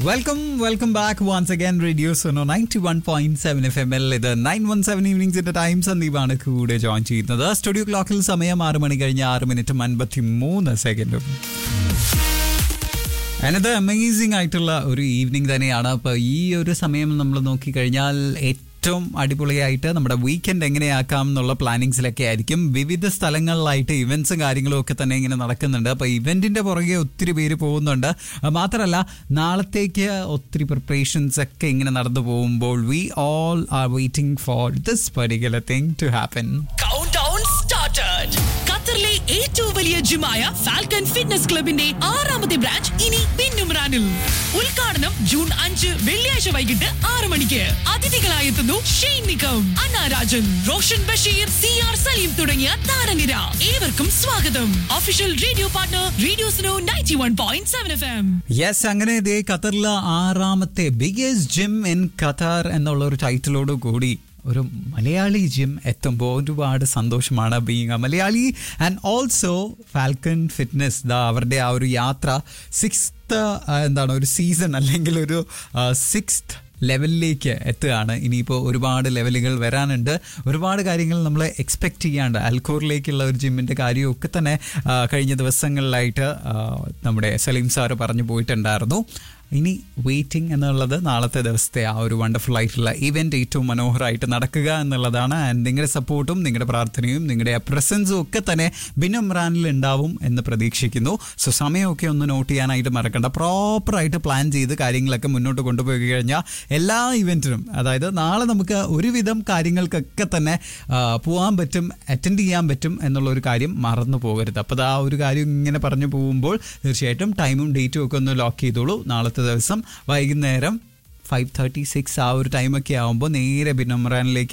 welcome welcome back once again radio Suno ninety one point seven F M എൽ ഇത് nine one seven ഈവനിങ്സിന്റെ time സന്ദീപാണ് കൂടെ join ചെയ്യുന്നത് സ്റ്റുഡിയോ ക്ലോക്കിൽ സമയം ആറ് മണി കഴിഞ്ഞ് ആറ് മിനിറ്റും അൻപത്തി മൂന്ന് സെക്കൻഡും അതിനത് അമേസിംഗ് ആയിട്ടുള്ള ഒരു ഈവനിങ് തന്നെയാണ് അപ്പോൾ ഈ ഒരു സമയം നമ്മൾ നോക്കിക്കഴിഞ്ഞാൽ ഏറ്റവും അടിപൊളിയായിട്ട് നമ്മുടെ വീക്കെൻഡ് എങ്ങനെയാക്കാം എന്നുള്ള പ്ലാനിങ്സിലൊക്കെ ആയിരിക്കും വിവിധ സ്ഥലങ്ങളിലായിട്ട് ഇവന്റ്സും കാര്യങ്ങളും ഒക്കെ തന്നെ ഇങ്ങനെ നടക്കുന്നുണ്ട് അപ്പോൾ ഇവന്റിന്റെ പുറകെ ഒത്തിരി പേര് പോകുന്നുണ്ട് അത് മാത്രമല്ല നാളത്തേക്ക് ഒത്തിരി പ്രിപ്പറേഷൻസ് ഒക്കെ ഇങ്ങനെ നടന്നു പോകുമ്പോൾ we all are waiting for this particular thing to happen countdown started ഖത്തറിലെ ഏറ്റവും വലിയ ജിമായ ഫാൽക്കൺ ഫിറ്റ്നസ് ക്ലബിന്റെ ആറാമത്തെ ബ്രാഞ്ച് ഇനി പിന്നുമ്രാനിൽ ഉദ്ഘാടനം ജൂൺ അഞ്ച് വെള്ളിയാഴ്ച വൈകിട്ട് ആറ് മണിക്ക് അതിഥികളായി എത്തുന്നു ഷെയ്ൻ നിക്കം അന്ന രാജൻ റോഷൻ ബഷീർ സി ആർ സലീം തുടങ്ങിയ താരനിര ഏവർക്കും സ്വാഗതം official radio partner radio Suno ninety one point seven F M yes അങ്ങനെ ഇതേ ഖത്തറിലെ ആറാമത്തെ ബിഗസ്റ്റ് ജിം ഇൻ ഖത്തർ എന്നുള്ള ഒരു ടൈറ്റിലോട് കൂടി ഒരു മലയാളി ജിം എത്തുമ്പോൾ ഒരുപാട് സന്തോഷമാണ് being a Malayali and also Falcon fitness ദാ അവരുടെ ആ ഒരു യാത്ര സിക്സ്ത് എന്താണ് ഒരു സീസൺ അല്ലെങ്കിൽ ഒരു സിക്സ്ത് ലെവലിലേക്ക് എത്തുകയാണ് ഇനിയിപ്പോൾ ഒരുപാട് ലെവലുകൾ വരാനുണ്ട് ഒരുപാട് കാര്യങ്ങൾ നമ്മൾ എക്സ്പെക്റ്റ് ചെയ്യാണ്ട് അൽക്കോറിലേക്കുള്ള ഒരു ജിമ്മിൻ്റെ കാര്യമൊക്കെ തന്നെ ആ, കഴിഞ്ഞ ദിവസങ്ങളിലായിട്ട് ആ, നമ്മുടെ സലീം സാറ് പറഞ്ഞു പോയിട്ടുണ്ടായിരുന്നു ഇനി വെയിറ്റിംഗ് എന്നുള്ളത് നാളത്തെ ദിവസത്തെ ആ ഒരു വണ്ടർഫുൾ ആയിട്ടുള്ള ഇവന്റ് ഏറ്റവും മനോഹരമായിട്ട് നടക്കുക എന്നുള്ളതാണ് ആൻഡ് നിങ്ങളുടെ സപ്പോർട്ടും നിങ്ങളുടെ പ്രാർത്ഥനയും നിങ്ങളുടെ പ്രസൻസും ഒക്കെ തന്നെ ബിനുമ്രാനിൽ ഉണ്ടാവും എന്ന് പ്രതീക്ഷിക്കുന്നു സോ സമയമൊക്കെ ഒന്ന് നോട്ട് ചെയ്യാനായിട്ട് മറക്കണ്ട പ്രോപ്പറായിട്ട് പ്ലാൻ ചെയ്ത് കാര്യങ്ങളൊക്കെ മുന്നോട്ട് കൊണ്ടുപോയി കഴിഞ്ഞാൽ എല്ലാ ഇവന്റിനും അതായത് നാളെ നമുക്ക് ഒരുവിധം കാര്യങ്ങൾക്കൊക്കെ തന്നെ ആ, പോകാൻ പറ്റും അറ്റൻഡ് ചെയ്യാൻ പറ്റും എന്നുള്ള ഒരു കാര്യം മറന്നു പോകരുത് അപ്പോൾ ആ ഒരു കാര്യം ഇങ്ങനെ പറഞ്ഞു പോകുമ്പോൾ തീർച്ചയായിട്ടും ടൈമും ഡേറ്റും ഒക്കെ ഒന്ന് ലോക്ക് ചെയ്തോളൂ നാളത്തെ ദിവസം വൈകുന്നേരം ഫൈവ് തേർട്ടി സിക്സ് ആ ഒരു ടൈമൊക്കെ ആകുമ്പോൾ നേരെ ബിനമ്രാനിലേക്ക്